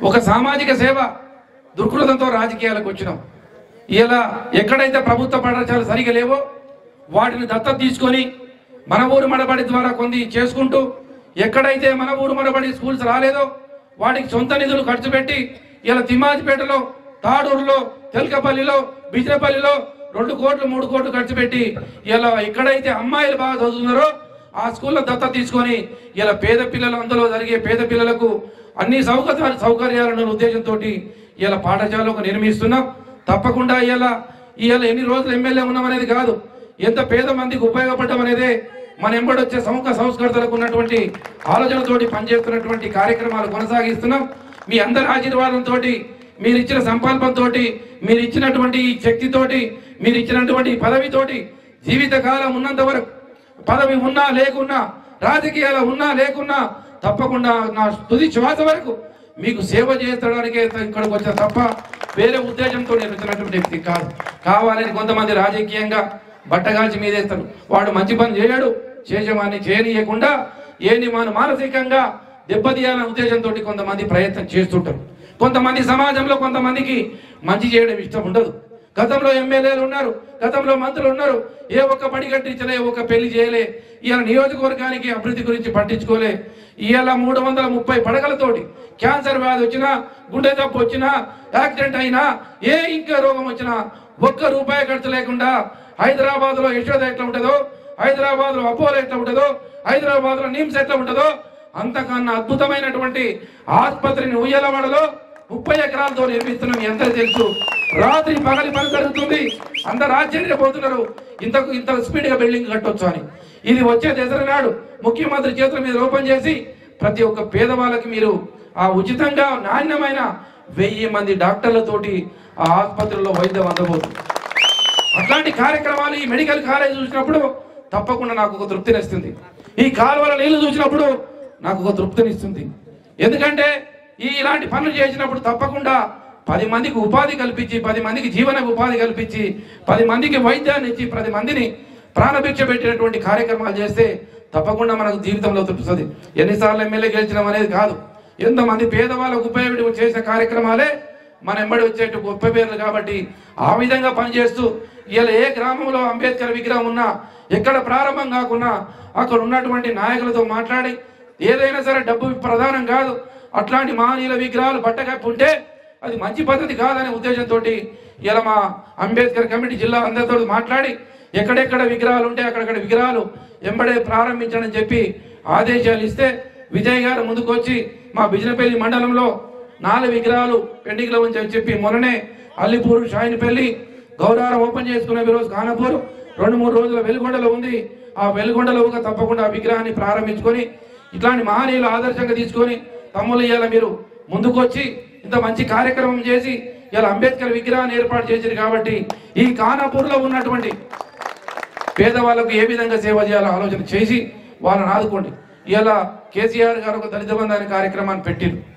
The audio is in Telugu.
ఒక సామాజిక సేవ దుర్కృతంతో రాజకీయాలకు వచ్చినాం ఇలా ఎక్కడైతే ప్రభుత్వ పాఠశాలలు సరిగా లేవో వాటిని దత్తత తీసుకొని మన ఊరు మనబడి ద్వారా కొన్ని చేసుకుంటూ ఎక్కడైతే మన ఊరు మనబడి స్కూల్స్ రాలేదో వాటికి సొంత నిధులు ఖర్చు పెట్టి ఇలా తిమ్మాజిపేటలో తాడూరులో తెలకపల్లిలో బిజినపల్లిలో రెండు కోట్లు మూడు కోట్లు ఖర్చు పెట్టి ఇలా ఎక్కడైతే అమ్మాయిలు బాగా చదువుతున్నారో ఆ స్కూల్లో దత్తత తీసుకొని ఇలా పేద పిల్లలు అందులో జరిగే పేద పిల్లలకు అన్ని సౌకర్యాలు సౌకర్యాలను ఉద్దేశంతో ఇలా పాఠశాలకు నిర్మిస్తున్నాం తప్పకుండా ఇలా ఇవాళ ఎన్ని రోజులు ఎమ్మెల్యే ఉన్నామనేది కాదు ఎంత పేద మందికి ఉపయోగపడడం అనేదే మన ఎంబడొచ్చే సముఖ సంస్కృతులకు ఉన్నటువంటి ఆలోచనతోటి పనిచేస్తున్నటువంటి కార్యక్రమాలు కొనసాగిస్తున్నాం మీ అందరి ఆశీర్వాదంతో మీరు ఇచ్చిన సంకల్పంతో మీరు ఇచ్చినటువంటి ఈ శక్తితోటి మీరు ఇచ్చినటువంటి ఈ పదవితోటి జీవితకాలం ఉన్నంత వరకు పదవి ఉన్నా లేకున్నా రాజకీయాలు ఉన్నా లేకున్నా తప్పకుండా నా తుది శ్వాస వరకు మీకు సేవ చేయించడానికే ఇక్కడికి వచ్చా తప్ప వేరే ఉద్దేశంతో నేను వచ్చినటువంటి వ్యక్తి కాదు కావాలని కొంతమంది రాజకీయంగా బట్టగాల్చి మీదేస్తారు వాడు మంచి పని చేయడు చేసేవాడిని చేయనీయకుండా ఏంది మన మానసికంగా దెబ్బతీయాలనే ఉద్దేశంతో కొంతమంది ప్రయత్నం చేస్తుంటారు కొంతమంది సమాజంలో కొంతమందికి మంచి చేయడం ఇష్టం ఉండదు గతంలో ఎమ్మెల్యేలు ఉన్నారు గతంలో మంత్రులు ఉన్నారు ఏ ఒక్క పడి కట్టించలే ఏ ఒక్క పెళ్లి చేయలే ఇవాళ నియోజకవర్గానికి అభివృద్ధి గురించి పట్టించుకోలే ఇవాళ మూడు వందల ముప్పై పడగలతోటి క్యాన్సర్ వ్యాధి వచ్చినా గుండె జబ్బు వచ్చినా యాక్సిడెంట్ అయినా ఏ ఇంకా రోగం వచ్చినా ఒక్క రూపాయి ఖర్చు లేకుండా హైదరాబాద్ లో యశోద ఎట్లా ఉంటుందో హైదరాబాద్ లో అపోలో ఎట్లా ఉంటుందో హైదరాబాద్ లో నిమ్స్ ఎట్లా ఉంటుందో అంతకన్నా అద్భుతమైనటువంటి ఆసుపత్రిని ఉయ్యలవాడలో ముప్పై ఎకరాలతో నిర్మిస్తున్నాం మీ అందరికీ తెలుసు రాత్రి పగలి పని జరుగుతుంది అందరు ఆశ్చర్యపోతున్నారు ఇంతకు ఇంత స్పీడ్ గా బిల్డింగ్ కట్టొచ్చు అని ఇది వచ్చే దసరా నాడు ముఖ్యమంత్రి చేతుల మీద ఓపెన్ చేసి ప్రతి ఒక్క పేదవాళ్ళకి మీరు ఆ ఉచితంగా నాణ్యమైన వెయ్యి మంది డాక్టర్లతోటి ఆ ఆసుపత్రిలో వైద్యం అందబోతుంది అట్లాంటి కార్యక్రమాలు ఈ మెడికల్ కాలేజ్ చూసినప్పుడు తప్పకుండా నాకు ఒక తృప్తినిస్తుంది ఈ కాలువల నీళ్లు చూసినప్పుడు నాకు ఒక తృప్తినిస్తుంది ఎందుకంటే ఈ ఇలాంటి పనులు చేసినప్పుడు తప్పకుండా పది మందికి ఉపాధి కల్పించి పది మందికి జీవన ఉపాధి కల్పించి పది మందికి వైద్యాన్ని ఇచ్చి పది మందిని ప్రాణభిక్ష పెట్టినటువంటి కార్యక్రమాలు చేస్తే తప్పకుండా మనకు జీవితంలో తృప్తుంది ఎన్నిసార్లు ఎమ్మెల్యే గెలిచడం అనేది కాదు ఎంతమంది పేదవాళ్ళకు ఉపయోగపడి చేసే కార్యక్రమాలే మన ఎంబడి వచ్చేటి గొప్ప పేర్లు కాబట్టి ఆ విధంగా పనిచేస్తూ ఇలా ఏ గ్రామంలో అంబేద్కర్ విగ్రహం ఉన్నా ఎక్కడ ప్రారంభం కాకున్నా అక్కడ ఉన్నటువంటి నాయకులతో మాట్లాడి ఏదైనా సరే డబ్బు ప్రధానం కాదు అట్లాంటి మహనీయుల విగ్రహాలు బట్టకప్పి ఉంటే అది మంచి పద్ధతి కాదనే ఉద్దేశంతో ఇలా మా అంబేద్కర్ కమిటీ జిల్లా అందరితో మాట్లాడి ఎక్కడెక్కడ విగ్రహాలు ఉంటే అక్కడక్కడ విగ్రహాలు ఎంబడే ప్రారంభించని చెప్పి ఆదేశాలు ఇస్తే విజయ్ గారు ముందుకు వచ్చి మా బిజినపల్లి మండలంలో నాలుగు విగ్రహాలు పెండింగ్ లో ఉంచని చెప్పి మొన్ననే అల్లిపూరు షాయినపల్లి గౌరారం ఓపెన్ చేసుకున్న ఈరోజు ఖానాపూర్ రెండు మూడు రోజుల వెలుగొండలో ఉంది ఆ వెలుగొండలో ఒక తప్పకుండా ఆ విగ్రహాన్ని ప్రారంభించుకొని ఇట్లాంటి మహనీయులు ఆదర్శంగా తీసుకొని తమ్ముళ్ళు ఇవాళ మీరు ముందుకొచ్చి ఇంత మంచి కార్యక్రమం చేసి ఇలా అంబేద్కర్ విగ్రహాన్ని ఏర్పాటు చేశారు కాబట్టి ఈ ఖానాపూర్లో ఉన్నటువంటి పేదవాళ్ళకు ఏ విధంగా సేవ చేయాలో ఆలోచన చేసి వాళ్ళని ఆదుకోండి ఇలా కేసీఆర్ గారు ఒక దళిత బంధు అనే కార్యక్రమాన్ని పెట్టిరు